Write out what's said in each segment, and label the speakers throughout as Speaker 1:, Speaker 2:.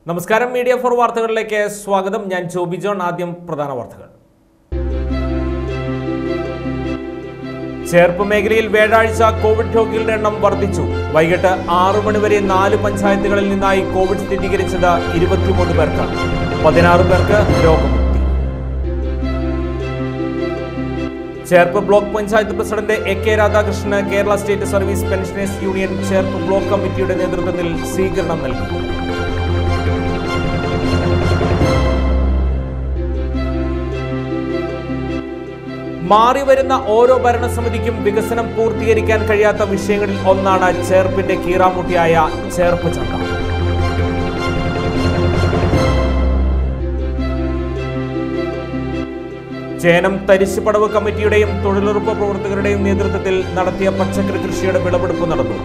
Speaker 1: നമസ്കാരം media for വാർത്തകളിലേക്ക് സ്വാഗതം ഞാൻ ജോബി ജോൺ ആദ്യം പ്രധാന വാർത്തകൾ ചേർപ്പ് മേഖലയിൽ വ്യാഴാഴ്ച കോവിഡ് രോഗികളുടെ എണ്ണം വർദ്ധിച്ചു വൈകിട്ട് ആറു മണിവരെ നാല് പഞ്ചായത്തുകളിൽ നിന്നായി കോവിഡ് സ്ഥിരീകരിച്ചത് ഇരുപത്തിമൂന്ന് പേർക്ക് പതിനാറ് പേർക്ക് രോഗമുക്തി Cherpu block panchayat president A K രാധാകൃഷ്ണന് Kerala state service pensioners union Cherpu block കമ്മിറ്റിയുടെ നേതൃത്വത്തിൽ സ്വീകരണം നൽകി മാറി വരുന്ന ഓരോ ഭരണസമിതിക്കും വികസനം പൂർത്തീകരിക്കാൻ കഴിയാത്ത വിഷയങ്ങളിൽ ഒന്നാണ് ചേർപ്പിന്റെ കീറാമുട്ടിയായ ചേർപ്പ് ചന്ത ചേനം തരിശുപടവ് കമ്മിറ്റിയുടെയും തൊഴിലുറപ്പ് പ്രവർത്തകരുടെയും നേതൃത്വത്തിൽ നടത്തിയ പച്ചക്കറി കൃഷിയുടെ വിളവെടുപ്പ് നടന്നു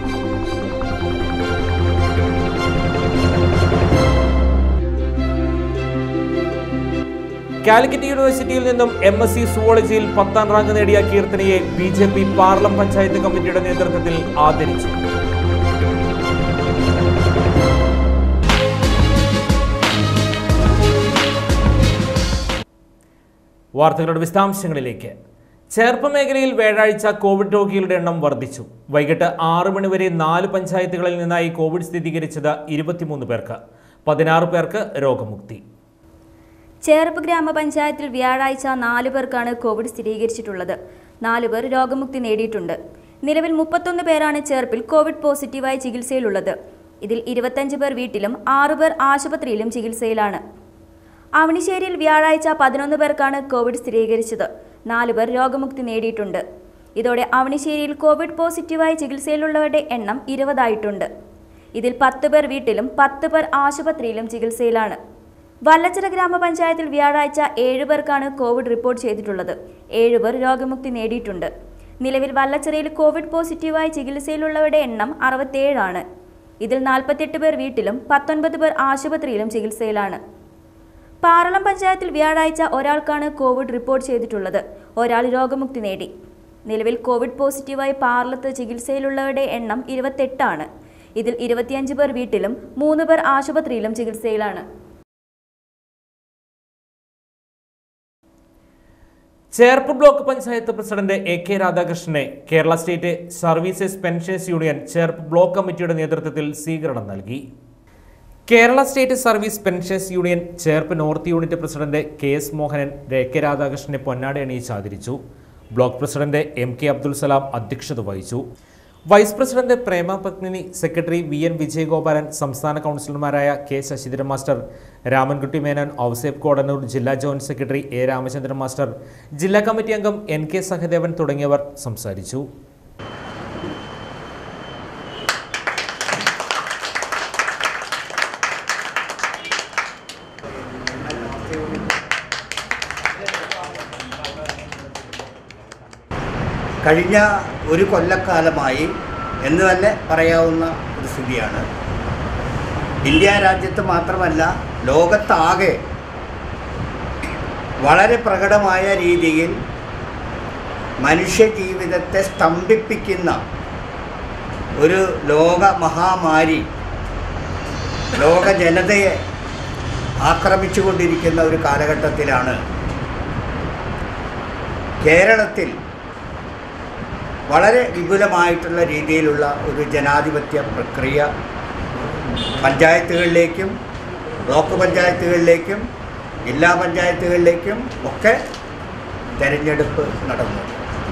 Speaker 1: കാലിക്കറ്റ് യൂണിവേഴ്സിറ്റിയിൽ നിന്നും എം എസ് സി സുവോളജിയിൽ പത്താം റാങ്ക് നേടിയ കീർത്തനയെ B J P Paralam panchayat കമ്മിറ്റിയുടെ നേതൃത്വത്തിൽ ആദരിച്ചു വാർത്തകളുടെ വിശദാംശങ്ങളിലേക്ക് ചേർപ്പ് മേഖലയിൽ വ്യാഴാഴ്ച കോവിഡ് രോഗികളുടെ എണ്ണം വർദ്ധിച്ചു വൈകിട്ട് ആറ് മണിവരെ നാല് പഞ്ചായത്തുകളിൽ നിന്നായി കോവിഡ് സ്ഥിരീകരിച്ചത് ഇരുപത്തിമൂന്ന് പേർക്ക് പതിനാറ് പേർക്ക് രോഗമുക്തി
Speaker 2: ചേർപ്പ് ഗ്രാമപഞ്ചായത്തിൽ വ്യാഴാഴ്ച നാലു പേർക്കാണ് കോവിഡ് സ്ഥിരീകരിച്ചിട്ടുള്ളത് നാലു പേർ രോഗമുക്തി നേടിയിട്ടുണ്ട് നിലവിൽ മുപ്പത്തൊന്ന് പേരാണ് ചേർപ്പിൽ കോവിഡ് പോസിറ്റീവായി ചികിത്സയിലുള്ളത് ഇതിൽ ഇരുപത്തഞ്ച് പേർ വീട്ടിലും ആറു പേർ ആശുപത്രിയിലും ചികിത്സയിലാണ് അവണിശ്ശേരിയിൽ വ്യാഴാഴ്ച പതിനൊന്ന് പേർക്കാണ് കോവിഡ് സ്ഥിരീകരിച്ചത് നാലു പേർ രോഗമുക്തി നേടിയിട്ടുണ്ട് ഇതോടെ അവണിശ്ശേരിയിൽ കോവിഡ് പോസിറ്റീവായി ചികിത്സയിലുള്ളവരുടെ എണ്ണം ഇരുപതായിട്ടുണ്ട് ഇതിൽ പത്ത് പേർ വീട്ടിലും പത്ത് പേർ ആശുപത്രിയിലും ചികിത്സയിലാണ് വല്ലച്ചിറ ഗ്രാമപഞ്ചായത്തിൽ വ്യാഴാഴ്ച ഏഴ് പേർക്കാണ് കോവിഡ് റിപ്പോർട്ട് ചെയ്തിട്ടുള്ളത് ഏഴുപേർ രോഗമുക്തി നേടിയിട്ടുണ്ട് നിലവിൽ വല്ലച്ചിറയിൽ കോവിഡ് പോസിറ്റീവായി ചികിത്സയിലുള്ളവരുടെ എണ്ണം അറുപത്തേഴാണ് ഇതിൽ നാൽപ്പത്തെട്ട് പേർ വീട്ടിലും പത്തൊൻപത് പേർ ആശുപത്രിയിലും ചികിത്സയിലാണ് പാറളം പഞ്ചായത്തിൽ വ്യാഴാഴ്ച ഒരാൾക്കാണ് കോവിഡ് റിപ്പോർട്ട് ചെയ്തിട്ടുള്ളത് ഒരാൾ രോഗമുക്തി നേടി നിലവിൽ കോവിഡ് പോസിറ്റീവായി പാർലത്ത് ചികിത്സയിലുള്ളവരുടെ എണ്ണം ഇരുപത്തെട്ടാണ് ഇതിൽ ഇരുപത്തിയഞ്ച് പേർ വീട്ടിലും മൂന്ന് പേർ ആശുപത്രിയിലും ചികിത്സയിലാണ്
Speaker 1: Cherpu block panchayat president A K രാധാകൃഷ്ണനെ Kerala state services pensions union Cherpu block കമ്മിറ്റിയുടെ നേതൃത്വത്തിൽ സ്വീകരണം നൽകി Kerala state service pensions union Cherpu north unit president K S Mohanan A K രാധാകൃഷ്ണനെ പൊന്നാടി അണിയിച്ച് ആദരിച്ചു block president M K Abdul Salam അധ്യക്ഷത വഹിച്ചു vice president Prema Padmini secretary V N Vijayagopalan സംസ്ഥാന കൗൺസിലർമാരായ കെ ശശിധരൻ മാസ്റ്റർ രാമൻകുട്ടി മേനോൻ ഔസേബ് കോടന്നൂർ ജില്ലാ joint secretary A Ramachandran master ജില്ലാ കമ്മിറ്റി അംഗം എൻ കെ സഹദേവൻ തുടങ്ങിയവർ സംസാരിച്ചു
Speaker 3: കഴിഞ്ഞ ഒരു കൊല്ലക്കാലമായി എന്ന് തന്നെ പറയാവുന്ന ഒരു സ്ഥിതിയാണ് ഇന്ത്യ രാജ്യത്ത് മാത്രമല്ല ലോകത്താകെ വളരെ പ്രകടമായ രീതിയിൽ മനുഷ്യജീവിതത്തെ സ്തംഭിപ്പിക്കുന്ന ഒരു ലോക മഹാമാരി ലോക ജനതയെ ആക്രമിച്ചുകൊണ്ടിരിക്കുന്ന ഒരു കാലഘട്ടത്തിലാണ് കേരളത്തിൽ വളരെ വിപുലമായിട്ടുള്ള രീതിയിലുള്ള ഒരു ജനാധിപത്യ പ്രക്രിയ പഞ്ചായത്തുകളിലേക്കും ബ്ലോക്ക് പഞ്ചായത്തുകളിലേക്കും ജില്ലാ പഞ്ചായത്തുകളിലേക്കും ഒക്കെ തെരഞ്ഞെടുപ്പ് നടന്നു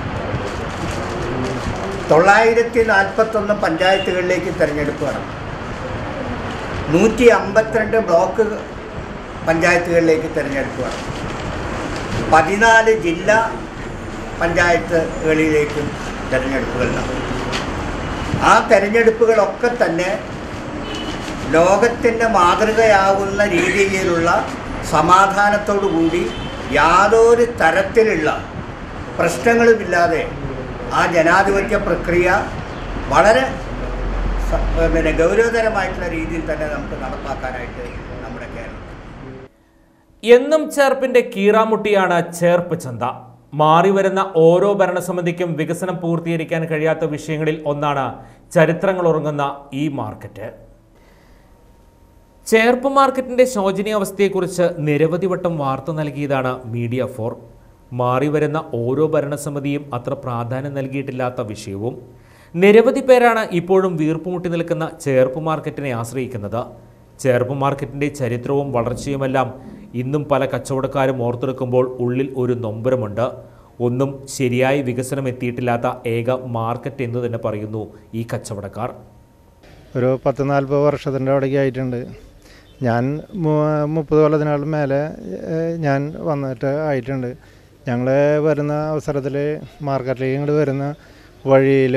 Speaker 3: തൊള്ളായിരത്തി നാൽപ്പത്തൊന്ന് പഞ്ചായത്തുകളിലേക്ക് തെരഞ്ഞെടുപ്പ് നടന്നു നൂറ്റി അമ്പത്തിരണ്ട് ബ്ലോക്ക് പഞ്ചായത്തുകളിലേക്ക് തെരഞ്ഞെടുപ്പ് നടന്നു പതിനാല് ജില്ലാ പഞ്ചായത്തുകളിലേക്കും തെരഞ്ഞെടുപ്പുകൾ നടന്നു ആ തെരഞ്ഞെടുപ്പുകളൊക്കെ തന്നെ ലോകത്തിൻ്റെ മാതൃകയാകുന്ന രീതിയിലുള്ള സമാധാനത്തോടു കൂടി യാതൊരു തരത്തിലുള്ള പ്രശ്നങ്ങളുമില്ലാതെ ആ ജനാധിപത്യ പ്രക്രിയ വളരെ സ- പിന്നെ ഗൗരവതരമായിട്ടുള്ള രീതിയിൽ തന്നെ നമുക്ക് നടപ്പാക്കാനായിട്ട് നമ്മുടെ കേരളം
Speaker 1: എന്നും ചേർപ്പിന്റെ കീറാമുട്ടിയാണ് ചേർപ്പ് ചന്ത മാറി വരുന്ന ഓരോ ഭരണസമിതിക്കും വികസനം പൂർത്തീകരിക്കാൻ കഴിയാത്ത വിഷയങ്ങളിൽ ഒന്നാണ് ചരിത്രങ്ങൾ ഉറങ്ങുന്ന ഈ മാർക്കറ്റ് ചേർപ്പ് മാർക്കറ്റിന്റെ ശോചനീയാവസ്ഥയെക്കുറിച്ച് നിരവധി വട്ടം വാർത്ത നൽകിയതാണ് മീഡിയ ഫോർ മാറിവരുന്ന ഓരോ ഭരണസമിതിയും അത്ര പ്രാധാന്യം നൽകിയിട്ടില്ലാത്ത വിഷയവും നിരവധി പേരാണ് ഇപ്പോഴും വീർപ്പുമുട്ടി നിൽക്കുന്ന ചേർപ്പ് മാർക്കറ്റിനെ ആശ്രയിക്കുന്നത് ചേർപ്പ് മാർക്കറ്റിന്റെ ചരിത്രവും വളർച്ചയുമെല്ലാം ഇന്നും പല കച്ചവടക്കാരും ഓർത്തെടുക്കുമ്പോൾ ഉള്ളിൽ ഒരു നൊമ്പരമുണ്ട് ഒന്നും ശരിയായ വികസനം എത്തിയിട്ടില്ലാത്ത ഏക മാർക്കറ്റ് എന്ന് തന്നെ പറയുന്നു ഈ കച്ചവടക്കാർ
Speaker 4: ഒരു പത്ത് നാൽപ്പത് വർഷത്തിൻ്റെ അവിടേക്ക് ആയിട്ടുണ്ട് ഞാൻ മു- മുപ്പത് കൊല്ലത്തിനാളും മേലെ ഏഹ്, ഞാൻ വന്നിട്ട് ആയിട്ടുണ്ട് ഞങ്ങൾ വരുന്ന അവസരത്തിൽ മാർക്കറ്റിലേക്ക് ഇങ്ങോട്ട് വരുന്ന വഴിയിൽ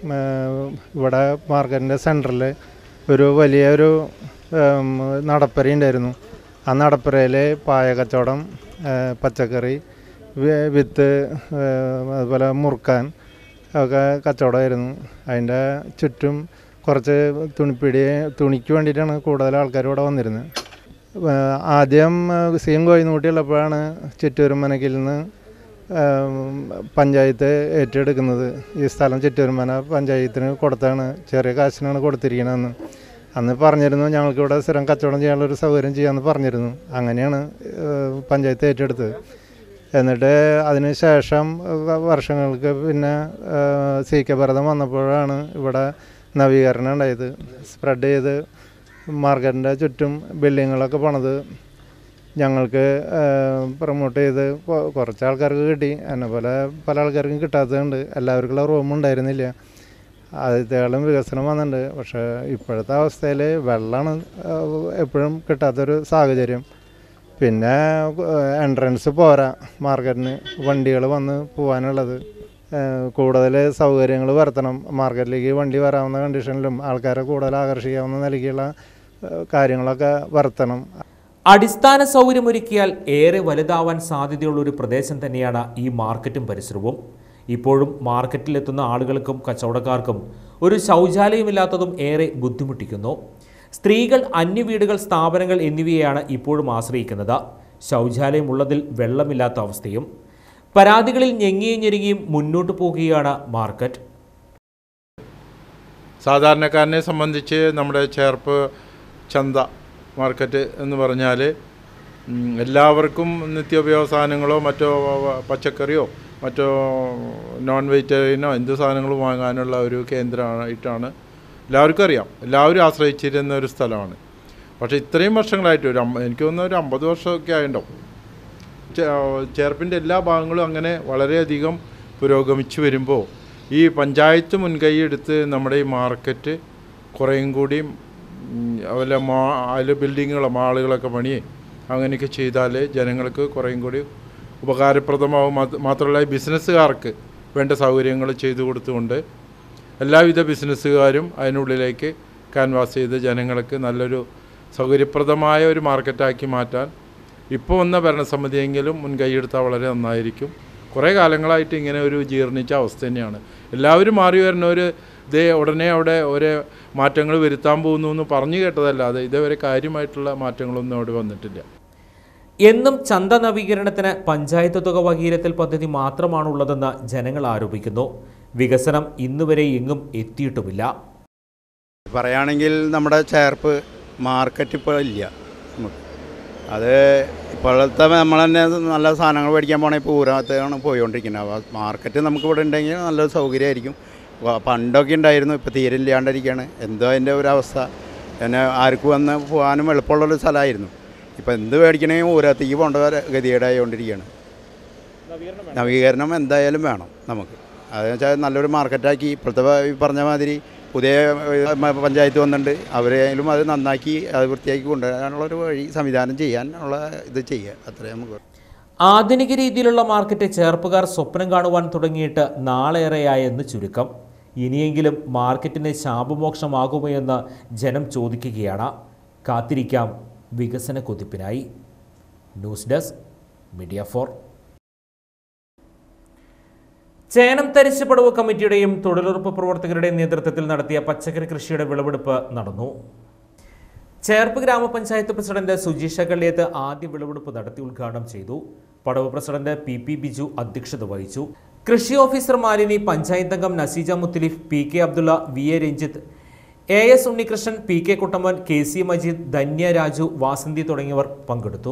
Speaker 4: ഇവിടെ മാർക്കറ്റിൻ്റെ സെൻറ്ററിൽ ഒരു വലിയൊരു ഉം, നടപ്പര ഉണ്ടായിരുന്നു ആ നടപ്പരയിൽ പായ കച്ചവടം ഏഹ്, പച്ചക്കറി വി- വിത്ത് ഏഹ്, അതുപോലെ മുറുക്കാൻ ഒക്കെ കച്ചവടമായിരുന്നു അതിൻ്റെ ചുറ്റും കുറച്ച് തുണിപ്പിടി തുണിക്ക് വേണ്ടിയിട്ടാണ് കൂടുതൽ ആൾക്കാർ ഇവിടെ വന്നിരുന്നത് ഏഹ് ആദ്യം ഏഹ് സി എം കോയിന്നൂട്ടിയുള്ളപ്പോഴാണ് ചിറ്റൂരുമനക്കിൽ നിന്ന് ഏഹ് പഞ്ചായത്ത് ഏറ്റെടുക്കുന്നത് ഈ സ്ഥലം ചിറ്റൂരുമന പഞ്ചായത്തിന് കൊടുത്താണ് ചെറിയ കാശിനാണ് കൊടുത്തിരിക്കണതെന്ന് അന്ന് പറഞ്ഞിരുന്നു ഞങ്ങൾക്ക് ഇവിടെ സ്ഥിരം കച്ചവടം ചെയ്യാനുള്ള ഒരു സൗകര്യം ചെയ്യാമെന്ന് പറഞ്ഞിരുന്നു അങ്ങനെയാണ് ഏഹ് പഞ്ചായത്ത് ഏറ്റെടുത്തത് എന്നിട്ട് അതിന് ശേഷം വ- വർഷങ്ങൾക്ക് പിന്നെ ഏഹ് സി കെ ഭരതം വന്നപ്പോഴാണ് ഇവിടെ നവീകരണം ഉണ്ടായത് സ്പ്രെഡ് ചെയ്ത് മാർക്കറ്റിൻ്റെ ചുറ്റും ബിൽഡിങ്ങുകളൊക്കെ പണിത് ഞങ്ങൾക്ക് പ്രൊമോട്ട് ചെയ്ത് കൊ- കുറച്ച് ആൾക്കാർക്ക് കിട്ടി എന്നെ പോലെ പല ആൾക്കാർക്കും കിട്ടാത്തതുണ്ട് എല്ലാവർക്കുള്ള റൂം ഉണ്ടായിരുന്നില്ല ആദ്യത്തെക്കാളും വികസനം വന്നിട്ടുണ്ട് പക്ഷേ ഇപ്പോഴത്തെ അവസ്ഥയിൽ വെള്ളമാണ് എപ്പോഴും കിട്ടാത്തൊരു സാഹചര്യം പിന്നെ എൻട്രൻസ് പോരാ മാർക്കറ്റിന് വണ്ടികൾ വന്ന് പോകാനുള്ളത് കൂടുതൽ സൗകര്യങ്ങൾ വരുത്തണം മാർക്കറ്റിലേക്ക് വണ്ടി വരാവുന്ന കണ്ടീഷനിലും ആൾക്കാരെ കൂടുതൽ ആകർഷിക്കാവുന്ന നിലയ്ക്കുള്ള ഏഹ്, കാര്യങ്ങളൊക്കെ വരുത്തണം
Speaker 1: അടിസ്ഥാന സൗകര്യമൊരുക്കിയാൽ ഏറെ വലുതാവാൻ സാധ്യതയുള്ള ഒരു പ്രദേശം തന്നെയാണ് ഈ മാർക്കറ്റും പരിസരവും ഇപ്പോഴും മാർക്കറ്റിലെത്തുന്ന ആളുകൾക്കും കച്ചവടക്കാർക്കും ഒരു ശൗചാലയമില്ലാത്തതും ഏറെ ബുദ്ധിമുട്ടിക്കുന്നു സ്ത്രീകൾ അന്യവീടുകൾ സ്ഥാപനങ്ങൾ എന്നിവയെയാണ് ഇപ്പോഴും ആശ്രയിക്കുന്നത് ശൗചാലയം ഉള്ളതിൽ വെള്ളമില്ലാത്ത അവസ്ഥയും പരാതികളിൽ ഞെങ്ങിയും ഞെരുങ്ങിയും മുന്നോട്ട് പോകുകയാണ് മാർക്കറ്റ്
Speaker 5: സാധാരണക്കാരനെ സംബന്ധിച്ച് നമ്മുടെ ചേർപ്പ് ചന്ത മാർക്കറ്റ് എന്ന് പറഞ്ഞാൽ ഉം, എല്ലാവർക്കും നിത്യോപയോഗ സാധനങ്ങളോ മറ്റോ വ- പച്ചക്കറിയോ മറ്റോ നോൺ വെജിറ്റേറിയനോ എന്ത് സാധനങ്ങളും വാങ്ങാനുള്ള ഒരു കേന്ദ്രമായിട്ടാണ് എല്ലാവർക്കും അറിയാം എല്ലാവരും ആശ്രയിച്ചിരുന്ന ഒരു സ്ഥലമാണ് പക്ഷേ ഇത്രയും വർഷങ്ങളായിട്ട് ഒരു അമ്പ- എനിക്ക് തോന്നുന്ന ഒരു അമ്പത് വർഷമൊക്കെ ആയിട്ടുണ്ടാവും ചേ- ചേർപ്പിൻ്റെ എല്ലാ ഭാഗങ്ങളും അങ്ങനെ വളരെയധികം പുരോഗമിച്ചു വരുമ്പോൾ ഈ പഞ്ചായത്ത് മുൻകൈ എടുത്ത് നമ്മുടെ ഈ മാർക്കറ്റ് കുറേയും കൂടിയും ഉം, അതുപോലെ മാ അതിൽ ബിൽഡിങ്ങുകളോ മാളുകളൊക്കെ പണിയേ അങ്ങനെയൊക്കെ ചെയ്താൽ ജനങ്ങൾക്ക് കുറേയും കൂടി ഉപകാരപ്രദമാവും മാത്ര- മാത്രമല്ല ഈ ബിസിനസ്സുകാർക്ക് വേണ്ട സൗകര്യങ്ങൾ ചെയ്തു കൊടുത്തുകൊണ്ട് എല്ലാവിധ ബിസിനസ്സുകാരും അതിനുള്ളിലേക്ക് ക്യാൻവാസ് ചെയ്ത് ജനങ്ങൾക്ക് നല്ലൊരു സൗകര്യപ്രദമായ ഒരു മാർക്കറ്റാക്കി മാറ്റാൻ ഇപ്പോൾ വന്ന ഭരണസമിതിയെങ്കിലും മുൻകൈയെടുത്താൽ വളരെ നന്നായിരിക്കും കുറേ കാലങ്ങളായിട്ട് ഇങ്ങനെ ഒരു ജീർണിച്ച അവസ്ഥ തന്നെയാണ് എല്ലാവരും മാറി വരുന്നവർ ഇതേ ഉടനെ അവിടെ ഒരു മാറ്റങ്ങൾ വരുത്താൻ പോകുന്നു എന്ന് പറഞ്ഞു കേട്ടതല്ലാതെ ഇതേവരെ കാര്യമായിട്ടുള്ള മാറ്റങ്ങളൊന്നും അവിടെ വന്നിട്ടില്ല
Speaker 1: എന്നും ചന്ത നവീകരണത്തിന് പഞ്ചായത്ത് തുക വകീരത്തിൽ പദ്ധതി മാത്രമാണുള്ളതെന്ന് ജനങ്ങൾ ആരോപിക്കുന്നു വികസനം ഇന്നുവരെ എങ്ങും എത്തിയിട്ടുമില്ല
Speaker 3: പറയുകയാണെങ്കിൽ നമ്മുടെ ചേർപ്പ് മാർക്കറ്റ് ഇപ്പോൾ ഇല്ല നമുക്ക് അത് ഇപ്പോഴത്തെ നമ്മൾ തന്നെ നല്ല സാധനങ്ങൾ മേടിക്കാൻ പോകണമെങ്കിൽ ഇപ്പോൾ ഊരകത്താണ് പോയിക്കൊണ്ടിരിക്കുന്നത് അപ്പോൾ മാർക്കറ്റ് നമുക്ക് ഇവിടെ ഉണ്ടെങ്കിൽ നല്ലൊരു സൗകര്യമായിരിക്കും വ- പണ്ടൊക്കെ ഉണ്ടായിരുന്നു ഇപ്പോൾ തീരെ ഇല്ലാണ്ടിരിക്കുകയാണ് എന്തോ അതിൻ്റെ ഒരു അവസ്ഥ പിന്നെ ആർക്കും വന്ന് പോകാനും എളുപ്പമുള്ളൊരു സ്ഥലമായിരുന്നു ഇപ്പോൾ എന്ത് മേടിക്കണമെങ്കിൽ ഊരകത്തേക്ക് പോകേണ്ട ഒരു ഗതികേടായിക്കൊണ്ടിരിക്കുകയാണ് നവീകരണം എന്തായാലും വേണം നമുക്ക് അതെന്ന് വെച്ചാൽ നല്ലൊരു മാർക്കറ്റാക്കി ഇപ്പോഴത്തെ പ- ഈ പറഞ്ഞ മാതിരി പുതിയ ഏഹ്, മ- പഞ്ചായത്ത് വന്നിട്ടുണ്ട് അവരെയായാലും അത് നന്നാക്കി അത് വൃത്തിയാക്കി കൊണ്ടുവരാനുള്ളൊരു വഴി സംവിധാനം ചെയ്യാൻ ഉള്ള ഇത് ചെയ്യുക അത്രേ നമുക്ക്
Speaker 1: ആധുനിക രീതിയിലുള്ള മാർക്കറ്റ് ചേർപ്പുകാർ സ്വപ്നം കാണുവാൻ തുടങ്ങിയിട്ട് നാളേറെയായെന്ന് ചുരുക്കം ഇനിയെങ്കിലും മാർക്കറ്റിന് ശാപമോക്ഷമാകുമോ എന്ന് ജനം ചോദിക്കുകയാണ് കാത്തിരിക്കാം വികസന കുതിപ്പിനായി news desk media four Chenam തരിശുപടവ് കമ്മിറ്റിയുടെയും തൊഴിലുറപ്പ് പ്രവർത്തകരുടെയും നേതൃത്വത്തിൽ നടത്തിയ പച്ചക്കറി കൃഷിയുടെ വിളവെടുപ്പ് നടന്നു ചേർപ്പ് ഗ്രാമപഞ്ചായത്ത് പ്രസിഡന്റ് സുജീഷ കള്ളിയത്ത് ആദ്യ വിളവെടുപ്പ് നടത്തി ഉദ്ഘാടനം ചെയ്തു പടവ് പ്രസിഡന്റ് പി പി ബിജു അധ്യക്ഷത വഹിച്ചു കൃഷി ഓഫീസർ മാലിനി പഞ്ചായത്ത് അംഗം Naseeja Muthalif P K Abdulla V A Ranjith A S Unnikrishnan P K Kuttamman K C Majeed Dhanya Raju Vasanthi തുടങ്ങിയവർ പങ്കെടുത്തു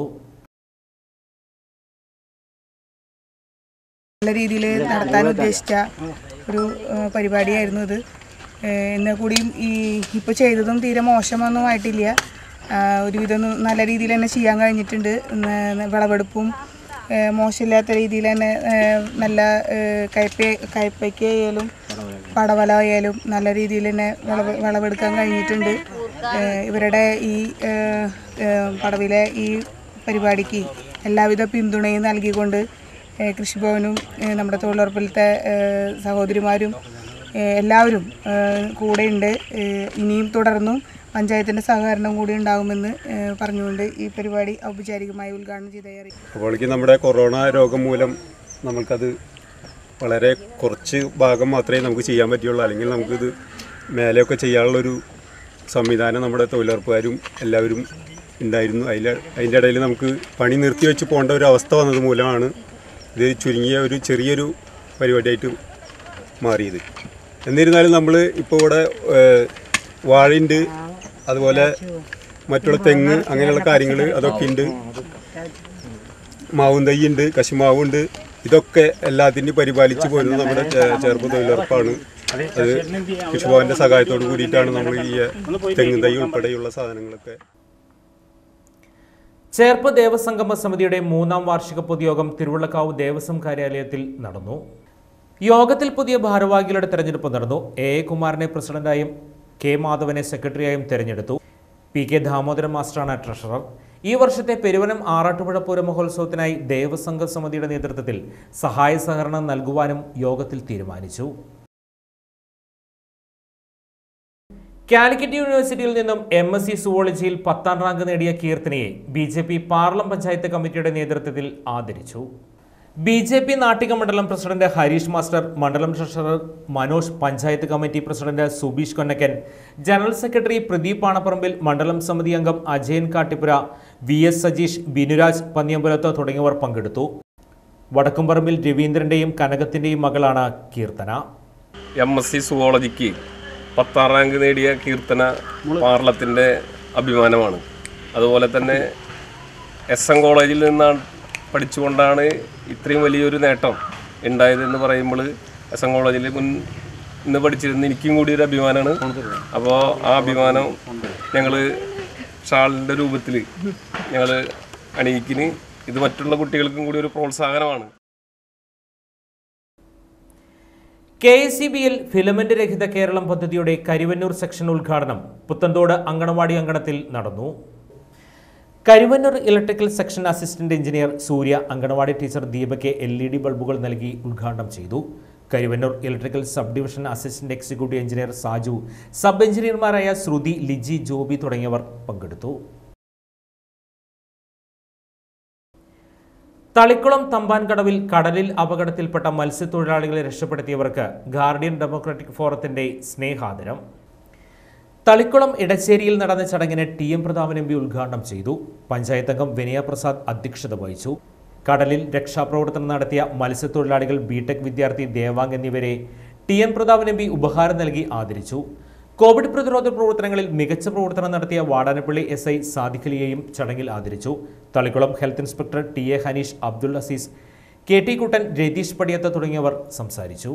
Speaker 6: നല്ല രീതിയിൽ നടത്താൻ ഉദ്ദേശിച്ച ഒരു ഏഹ്, പരിപാടിയായിരുന്നു ഇത് ഏഹ്, എന്നാൽ കൂടിയും ഈ ഇപ്പോൾ ചെയ്തതും തീരെ മോശമൊന്നും ആയിട്ടില്ല ആഹ്, ഒരുവിധം ഒന്ന് നല്ല രീതിയിൽ തന്നെ ചെയ്യാൻ കഴിഞ്ഞിട്ടുണ്ട് ന- വിളവെടുപ്പും ഏഹ്, മോശമില്ലാത്ത രീതിയിൽ തന്നെ ഏഹ്, നല്ല ഏഹ്, കയ്പ കയ്പയ്ക്കായാലും പടവല ആയാലും നല്ല രീതിയിൽ തന്നെ വിളവ് വിളവെടുക്കാൻ കഴിഞ്ഞിട്ടുണ്ട് ഏഹ്, ഇവരുടെ ഈ ഏഹ്, ഏഹ്, പടവിലെ ഈ പരിപാടിക്ക് എല്ലാവിധ പിന്തുണയും നൽകിക്കൊണ്ട് ഏഹ് കൃഷിഭവനും ഏഹ് നമ്മുടെ തൊഴിലുറപ്പിലത്തെ ഏഹ് സഹോദരിമാരും ഏഹ് എല്ലാവരും ഏഹ് കൂടെയുണ്ട് ഏഹ് ഇനിയും തുടർന്നും പഞ്ചായത്തിൻ്റെ സഹകരണം കൂടി ഉണ്ടാകുമെന്ന് ഏഹ് പറഞ്ഞുകൊണ്ട് ഈ പരിപാടി ഔപചാരികമായി ഉദ്ഘാടനം ചെയ്തതായി അറിയിക്കുന്നു
Speaker 7: അപ്പോഴേക്കും നമ്മുടെ കൊറോണ രോഗം മൂലം നമുക്കത് വളരെ കുറച്ച് ഭാഗം മാത്രമേ നമുക്ക് ചെയ്യാൻ പറ്റുള്ളൂ അല്ലെങ്കിൽ നമുക്കിത് മേലെയൊക്കെ ചെയ്യാനുള്ളൊരു സംവിധാനം നമ്മുടെ തൊഴിലുറപ്പുകാരും എല്ലാവരും ഉണ്ടായിരുന്നു അതിൽ അതിൻ്റെ ഇടയിൽ നമുക്ക് പണി നിർത്തി വെച്ച് പോകേണ്ട ഒരു അവസ്ഥ വന്നത് മൂലമാണ് ഇത് ചുരുങ്ങിയ ഒരു ചെറിയൊരു പരിപാടിയായിട്ട് മാറിയത് എന്നിരുന്നാലും നമ്മൾ ഇപ്പോൾ ഇവിടെ ഏഹ്, വാഴയുണ്ട് അതുപോലെ മറ്റുള്ള തെങ്ങ് അങ്ങനെയുള്ള കാര്യങ്ങൾ അതൊക്കെ ഉണ്ട് മാവും തൈയുണ്ട് കശുമാവുണ്ട് ഇതൊക്കെ എല്ലാത്തിൻ്റെയും പരിപാലിച്ച് പോരുന്നത് നമ്മുടെ ചേ- ചേർപ്പ് തൊഴിലുറപ്പാണ് അത് കൃഷിഭവന്റെ സഹായത്തോട് കൂടിയിട്ടാണ് നമ്മൾ ഈ തെങ്ങ് തൈ ഉൾപ്പെടെയുള്ള സാധനങ്ങളൊക്കെ
Speaker 1: ചേർപ്പ് ദേവസംഗമ സമിതിയുടെ മൂന്നാം വാർഷിക പൊതുയോഗം തിരുവള്ളക്കാവ് ദേവസ്വം കാര്യാലയത്തിൽ നടന്നു യോഗത്തിൽ പുതിയ ഭാരവാഹികളുടെ തെരഞ്ഞെടുപ്പ് നടന്നു എ എ കുമാറിനെ പ്രസിഡന്റായും കെ മാധവനെ സെക്രട്ടറിയായും തെരഞ്ഞെടുത്തു പി കെ ദാമോദരൻ മാസ്റ്ററാണ് ട്രഷറർ ഈ വർഷത്തെ പെരുവനം ആറാട്ടുപുഴ പൂര മഹോത്സവത്തിനായി ദേവസംഘ സമിതിയുടെ നേതൃത്വത്തിൽ സഹായ സഹകരണം നൽകുവാനും യോഗത്തിൽ തീരുമാനിച്ചു കാലിക്കറ്റ് യൂണിവേഴ്സിറ്റിയിൽ നിന്നും എം എസ് സി സുവോളജിയിൽ പത്താം റാങ്ക് നേടിയ കീർത്തനയെ B J P Paralam panchayat കമ്മിറ്റിയുടെ നേതൃത്വത്തിൽ ആദരിച്ചു ബി ജെ പി നാട്ടിക മണ്ഡലം പ്രസിഡന്റ് ഹരീഷ് മാസ്റ്റർ മണ്ഡലം treasurer Manoj panchayat committee president Subeesh Konnakkan general secretary Pradeep Panapparambil മണ്ഡലം സമിതി അംഗം അജയൻ കാട്ടിപ്പുര വി എസ് സജീഷ് ബിനുരാജ് പന്നിയമ്പലത്ത് തുടങ്ങിയവർ പങ്കെടുത്തു വടക്കുംപറമ്പിൽ രവീന്ദ്രന്റെയും കനകത്തിന്റെയും മകളാണ് കീർത്തന
Speaker 8: എം എസ് സി സുവോളജിക്ക് പത്താം റാങ്ക് നേടിയ കീർത്തന പാർലത്തിൻ്റെ അഭിമാനമാണ് അതുപോലെ തന്നെ എസ് എൻ കോളേജിൽ നിന്നാണ് പഠിച്ചുകൊണ്ടാണ് ഇത്രയും വലിയൊരു നേട്ടം ഉണ്ടായതെന്ന് പറയുമ്പോൾ എസ് എൻ കോളേജിൽ മുൻ ഇന്ന് പഠിച്ചിരുന്ന എനിക്കും കൂടി ഒരു അഭിമാനമാണ് അപ്പോൾ ആ അഭിമാനം ഞങ്ങൾ ഷാളിൻ്റെ രൂപത്തിൽ ഞങ്ങൾ അണിയിക്കിന് ഇത് മറ്റുള്ള കുട്ടികൾക്കും കൂടി ഒരു പ്രോത്സാഹനമാണ്
Speaker 1: കെ എസ് സി ബിയിൽ ഫിലമെന്റ് രഹിത കേരളം പദ്ധതിയുടെ കരിവന്നൂർ സെക്ഷൻ ഉദ്ഘാടനം പുത്തന്തോട് അങ്കണവാടി അങ്കണത്തിൽ നടന്നു Karuvannur electrical section assistant engineer Surya anganwadi teacher ദീപയ്ക്ക് എൽ ഇ ഡി ബൾബുകൾ നൽകി ഉദ്ഘാടനം ചെയ്തു Karuvannur electrical sub division assistant executive engineer Saju sub എഞ്ചിനീയർമാരായ ശ്രുതി ലിജി ജോബി തുടങ്ങിയവർ പങ്കെടുത്തു തളിക്കുളം തമ്പാൻകടവിൽ കടലിൽ അപകടത്തിൽപ്പെട്ട മത്സ്യത്തൊഴിലാളികളെ രക്ഷപ്പെടുത്തിയവർക്ക് ഗാർഡിയൻ ഡെമോക്രാറ്റിക് ഫോറത്തിന്റെ സ്നേഹാദരം തളിക്കുളം ഇടശ്ശേരിയിൽ നടന്ന ചടങ്ങിന് T M Prathapan M P ഉദ്ഘാടനം ചെയ്തു പഞ്ചായത്ത് അംഗം വിനയ പ്രസാദ് അധ്യക്ഷത വഹിച്ചു കടലിൽ രക്ഷാപ്രവർത്തനം നടത്തിയ മത്സ്യത്തൊഴിലാളികൾ ബിടെക് വിദ്യാർത്ഥി ദേവാങ് എന്നിവരെ T M Prathapan M P ഉപഹാരം നൽകി ആദരിച്ചു കോവിഡ് പ്രതിരോധ പ്രവർത്തനങ്ങളിൽ മികച്ച പ്രവർത്തനം നടത്തിയ വാടാനപ്പള്ളി എസ് ഐ സാദിഖലിയെയും ചടങ്ങിൽ ആദരിച്ചു Thalikulam health inspector T A Haneesh Abdul Azeez K T Kuttan Ratheesh Padiyath തുടങ്ങിയവർ സംസാരിച്ചു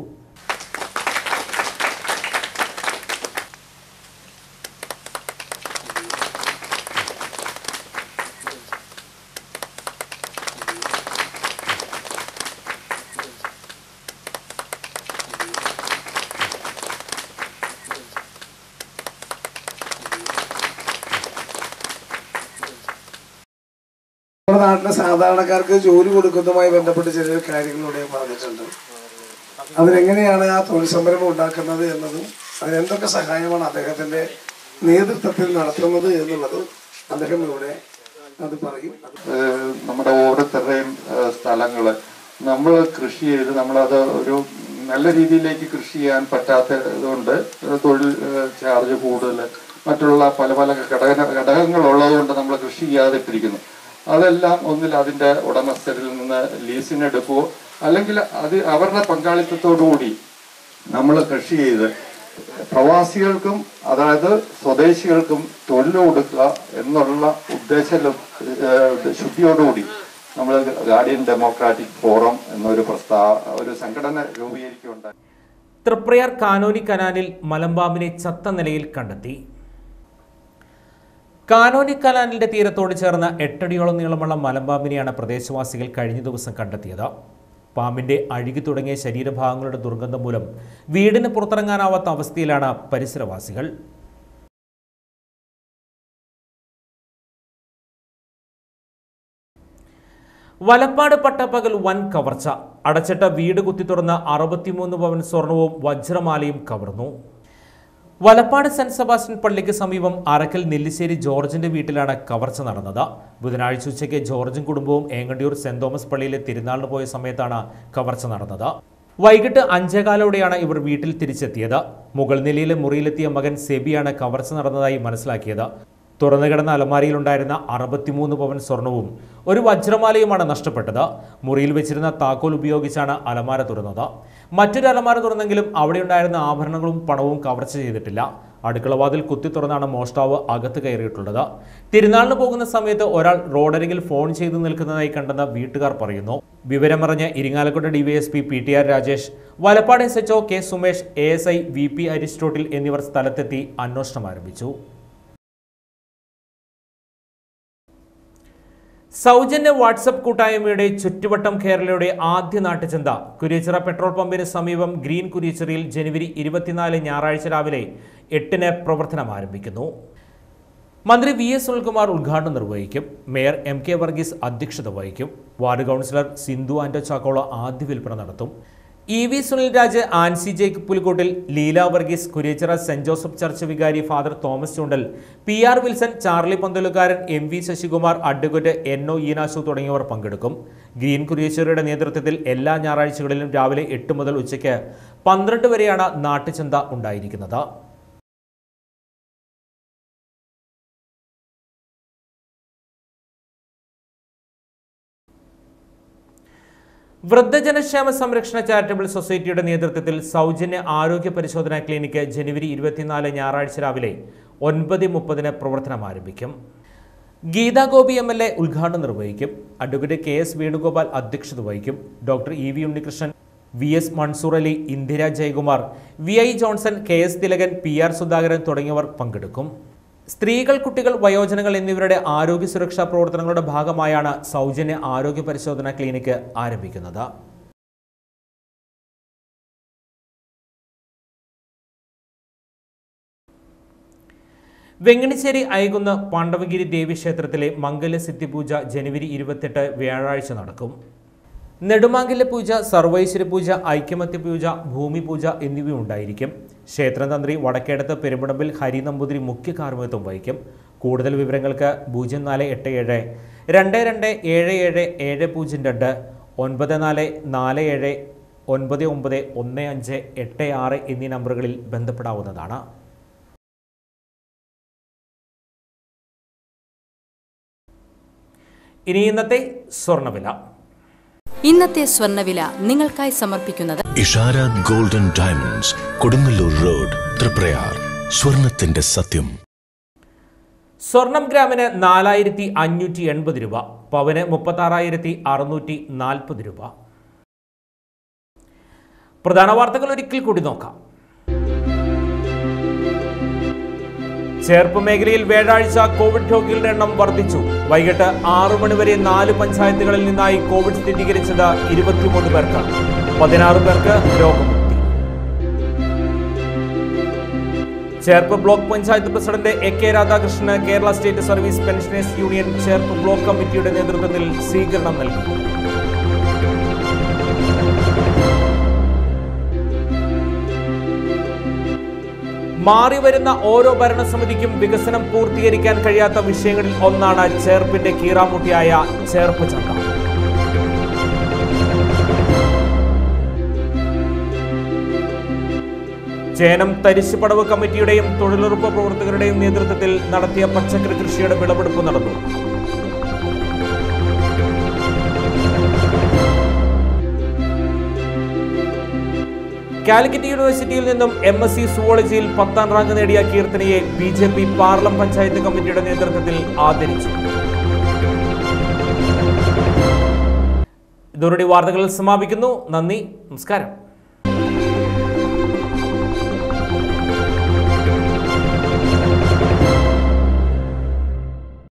Speaker 9: നമ്മുടെ നാട്ടിലെ സാധാരണക്കാർക്ക് ജോലി കൊടുക്കുന്നതുമായി ബന്ധപ്പെട്ട് ചില കാര്യങ്ങളിലൂടെ പറഞ്ഞിട്ടുണ്ട് അതിനെങ്ങനെയാണ് ആ തൊഴിൽ സംരംഭം ഉണ്ടാക്കുന്നത് എന്നതും അതിനെന്തൊക്കെ സഹായമാണ് അദ്ദേഹത്തിന്റെ നേതൃത്വത്തിൽ നടത്തുന്നത് എന്നുള്ളത് അദ്ദേഹം ഇവിടെ അത് പറയും
Speaker 10: ഏഹ് നമ്മുടെ ഓരോരുത്തരുടെയും സ്ഥലങ്ങൾ നമ്മൾ കൃഷി ചെയ്ത് നമ്മളത് ഒരു നല്ല രീതിയിലേക്ക് കൃഷി ചെയ്യാൻ പറ്റാത്തത് കൊണ്ട് തൊഴിൽ ഏഹ് ചാർജ് കൂടുതൽ മറ്റുള്ള പല പല ഘടക ഘടകങ്ങളുള്ളത് കൊണ്ട് നമ്മൾ കൃഷി ചെയ്യാതിട്ടിരിക്കുന്നു അതെല്ലാം ഒന്നിൽ അതിൻ്റെ ഉടമസ്ഥരിൽ നിന്ന് ലീസിനെടുക്കുകയോ അല്ലെങ്കിൽ അത് അവരുടെ പങ്കാളിത്തത്തോടു കൂടി നമ്മൾ കൃഷി ചെയ്ത് പ്രവാസികൾക്കും അതായത് സ്വദേശികൾക്കും തൊഴിൽ കൊടുക്കുക എന്നുള്ള ഉദ്ദേശ ഏഹ്, ശുദ്ധിയോടുകൂടി നമ്മൾ ഗാർഡിയൻ ഡെമോക്രാറ്റിക് ഫോറം എന്നൊരു പ്രസ്താവ ഒരു സംഘടന രൂപീകരിക്കുകയുണ്ടായി
Speaker 1: തൃപ്രയാർ കാനോനി കനാലിൽ മലമ്പാമ്പിനെ ചത്ത നിലയിൽ കണ്ടെത്തി കാനോനി കനാലിന്റെ തീരത്തോട് ചേർന്ന എട്ടടിയോളം നീളമുള്ള മലമ്പാമ്പിനെയാണ് പ്രദേശവാസികൾ കഴിഞ്ഞ ദിവസം കണ്ടെത്തിയത് പാമ്പിന്റെ അഴുകി തുടങ്ങിയ ശരീരഭാഗങ്ങളുടെ ദുർഗന്ധം മൂലം വീടിന് പുറത്തിറങ്ങാനാവാത്ത അവസ്ഥയിലാണ് പരിസരവാസികൾ വലപ്പാട് പട്ടപ്പകൽ വൻ കവർച്ച അടച്ചിട്ട വീട് കുത്തി തുറന്ന അറുപത്തിമൂന്ന് പവൻ സ്വർണവും വജ്രമാലയും കവർന്നു വലപ്പാട് സെന്റ് സെബാസ്റ്റ്യൻ പള്ളിക്ക് സമീപം അറക്കൽ നെല്ലിശ്ശേരി ജോർജിന്റെ വീട്ടിലാണ് കവർച്ച നടന്നത് ബുധനാഴ്ച ഉച്ചയ്ക്ക് ജോർജും കുടുംബവും ഏങ്ങണ്ടിയൂർ സെന്റ് തോമസ് പള്ളിയിലെ തിരുനാളിന് പോയ സമയത്താണ് കവർച്ച നടന്നത് വൈകിട്ട് അഞ്ചേകാലോടെയാണ് ഇവർ വീട്ടിൽ തിരിച്ചെത്തിയത് മുകൾ നിലയിലെ മുറിയിലെത്തിയ മകൻ സെബിയാണ് കവർച്ച നടന്നതായി മനസ്സിലാക്കിയത് തുറന്നു കിടന്ന അലമാരിയിലുണ്ടായിരുന്ന അറുപത്തിമൂന്ന് പവൻ സ്വർണവും ഒരു വജ്രമാലയുമാണ് നഷ്ടപ്പെട്ടത് മുറിയിൽ വെച്ചിരുന്ന താക്കോൽ ഉപയോഗിച്ചാണ് അലമാര തുറന്നത് മറ്റൊരു അലമാര തുറന്നെങ്കിലും അവിടെയുണ്ടായിരുന്ന ആഭരണങ്ങളും പണവും കവർച്ച ചെയ്തിട്ടില്ല അടുക്കളവാതിൽ കുത്തി തുറന്നാണ് മോഷ്ടാവ് അകത്ത് കയറിയിട്ടുള്ളത് തിരുനാളിന് പോകുന്ന സമയത്ത് ഒരാൾ റോഡരികിൽ ഫോൺ ചെയ്തു നിൽക്കുന്നതായി കണ്ടെന്ന് വീട്ടുകാർ പറയുന്നു വിവരമറിഞ്ഞ് Irinjalakuda DYSP P T R Rajesh Valappad S H O K Sumesh A S I V P Aristotle എന്നിവർ സ്ഥലത്തെത്തി അന്വേഷണം ആരംഭിച്ചു സൗജന്യ വാട്സപ്പ് കൂട്ടായ്മയുടെ ചുറ്റുവട്ടം കേരളയുടെ ആദ്യ നാട്ടുചന്ത കുരിച്ചിറ പെട്രോൾ പമ്പിന് സമീപം ഗ്രീൻ കുരിച്ചിറയിൽ ജനുവരി ഇരുപത്തിനാല് ഞായറാഴ്ച രാവിലെ എട്ടിന് പ്രവർത്തനം ആരംഭിക്കുന്നു മന്ത്രി വി എസ് സുനിൽകുമാർ ഉദ്ഘാടനം നിർവഹിക്കും മേയർ എം കെ വർഗീസ് അധ്യക്ഷത വഹിക്കും വാർഡ് കൗൺസിലർ സിന്ധു ആൻഡോ ചാക്കോള ആദ്യ വിൽപ്പന നടത്തും E V Sunil Raj Ancy Jake Pulikkottil Leela Varghese Kuriachira saint Joseph church വികാരി father Thomas Chundal P R Wilson Charlie Panthalukaran M V Sasikumar advocate N O Eenashu തുടങ്ങിയവർ പങ്കെടുക്കും ഗ്രീൻ കുരിയച്ചിറയുടെ നേതൃത്വത്തിൽ എല്ലാ ഞായറാഴ്ചകളിലും രാവിലെ എട്ട് മുതൽ ഉച്ചയ്ക്ക് പന്ത്രണ്ട് വരെയാണ് നാട്ടുചന്ത ഉണ്ടായിരിക്കുന്നത് വൃദ്ധജനക്ഷേമ സംരക്ഷണ ചാരിറ്റബിൾ സൊസൈറ്റിയുടെ നേതൃത്വത്തിൽ സൗജന്യ ആരോഗ്യ പരിശോധനാ ക്ലിനിക്ക് ജനുവരി ഇരുപത്തിനാല് ഞായറാഴ്ച രാവിലെ ഒൻപത് മുപ്പതിന് പ്രവർത്തനം ആരംഭിക്കും Geetha Gopi M L A ഉദ്ഘാടനം നിർവഹിക്കും അഡ്വക്കേറ്റ് കെ എസ് വേണുഗോപാൽ അധ്യക്ഷത വഹിക്കും doctor E V Unnikrishnan V S Mansoor Ali Indira Jayakumar V I Johnson K S Thilakan P R Sudhakaran തുടങ്ങിയവർ പങ്കെടുക്കും സ്ത്രീകൾ കുട്ടികൾ വയോജനങ്ങൾ എന്നിവരുടെ ആരോഗ്യ സുരക്ഷാ പ്രവർത്തനങ്ങളുടെ ഭാഗമായാണ് സൗജന്യ ആരോഗ്യ പരിശോധനാ ക്ലിനിക്ക് ആരംഭിക്കുന്നത് വെങ്ങണിശ്ശേരി അയകുന്ന പാണ്ഡവഗിരി ദേവീക്ഷേത്രത്തിലെ മംഗല സിദ്ധിപൂജ ജനുവരി ഇരുപത്തെട്ട് വ്യാഴാഴ്ച നടക്കും നെടുമാങ്കല്യ പൂജ സർവൈശ്വര പൂജ ഐക്യമത്യ പൂജ ഭൂമി പൂജ എന്നിവയുണ്ടായിരിക്കും ക്ഷേത്രതന്ത്രി വടക്കേടത്ത് പെരുമ്പടമ്പിൽ ഹരി നമ്പൂതിരി മുഖ്യ കാർമ്മികത്വം വഹിക്കും കൂടുതൽ വിവരങ്ങൾക്ക് പൂജ്യം നാല് എട്ട് ഏഴ് രണ്ട് രണ്ട് ഏഴ് ഏഴ് ഏഴ് പൂജ്യം രണ്ട് ഒൻപത് നാല് നാല് ഏഴ് ഒൻപത് ഒമ്പത് ഒന്ന് അഞ്ച് എട്ട് ആറ് എന്നീ നമ്പറുകളിൽ ബന്ധപ്പെടാവുന്നതാണ് ഇനി ഇന്നത്തെ സ്വർണ്ണവില
Speaker 11: ഇന്നത്തെ സ്വർണ്ണവില നിങ്ങൾക്കായി സമർപ്പിക്കുന്നത്
Speaker 12: Ishara golden diamonds Kodungallur road Triprayar സ്വർണത്തിന്റെ സത്യം
Speaker 1: സ്വർണം ഗ്രാമിന് നാലായിരത്തി അഞ്ഞൂറ്റി എൺപത് രൂപ പവന് മുപ്പത്താറായിരത്തി അറുന്നൂറ്റി നാൽപ്പത് രൂപ പ്രധാന വാർത്തകൾ ഒരിക്കൽ കൂടി നോക്കാം ചേർപ്പ് മേഖലയിൽ വ്യാഴാഴ്ച കോവിഡ് രോഗികളുടെ എണ്ണം വർദ്ധിച്ചു വൈകിട്ട് ആറു മണിവരെ നാല് പഞ്ചായത്തുകളിൽ നിന്നായി കോവിഡ് സ്ഥിരീകരിച്ചത് ഇരുപത്തിമൂന്ന് പേർക്കാണ് പതിനാറ് പേർക്ക് രോഗമുക്തി Cherpu block panchayat president A K രാധാകൃഷ്ണന് Kerala state service pensioners union Cherpu block കമ്മിറ്റിയുടെ നേതൃത്വത്തിൽ സ്വീകരണം നൽകി മാറി വരുന്ന ഓരോ ഭരണസമിതിക്കും വികസനം പൂർത്തീകരിക്കാൻ കഴിയാത്ത വിഷയങ്ങളിൽ ഒന്നാണ് ചേർപ്പിന്റെ കീറാമുട്ടിയായ ചേർപ്പ് ചന്ത ചേനം തരിശുപടവ് കമ്മിറ്റിയുടെയും തൊഴിലുറപ്പ് പ്രവർത്തകരുടെയും നേതൃത്വത്തിൽ നടത്തിയ പച്ചക്കറി കൃഷിയുടെ വിളവെടുപ്പ് നടന്നു കാലിക്കറ്റ് യൂണിവേഴ്സിറ്റിയിൽ നിന്നും എം എസ് സി സുവോളജിയിൽ പത്താം റാങ്ക് നേടിയ കീർത്തനയെ B J P Paralam panchayat കമ്മിറ്റിയുടെ നേതൃത്വത്തിൽ ആദരിച്ചു ഇതോടെ വാർത്തകൾ സമാപിക്കുന്നു നന്ദി നമസ്കാരം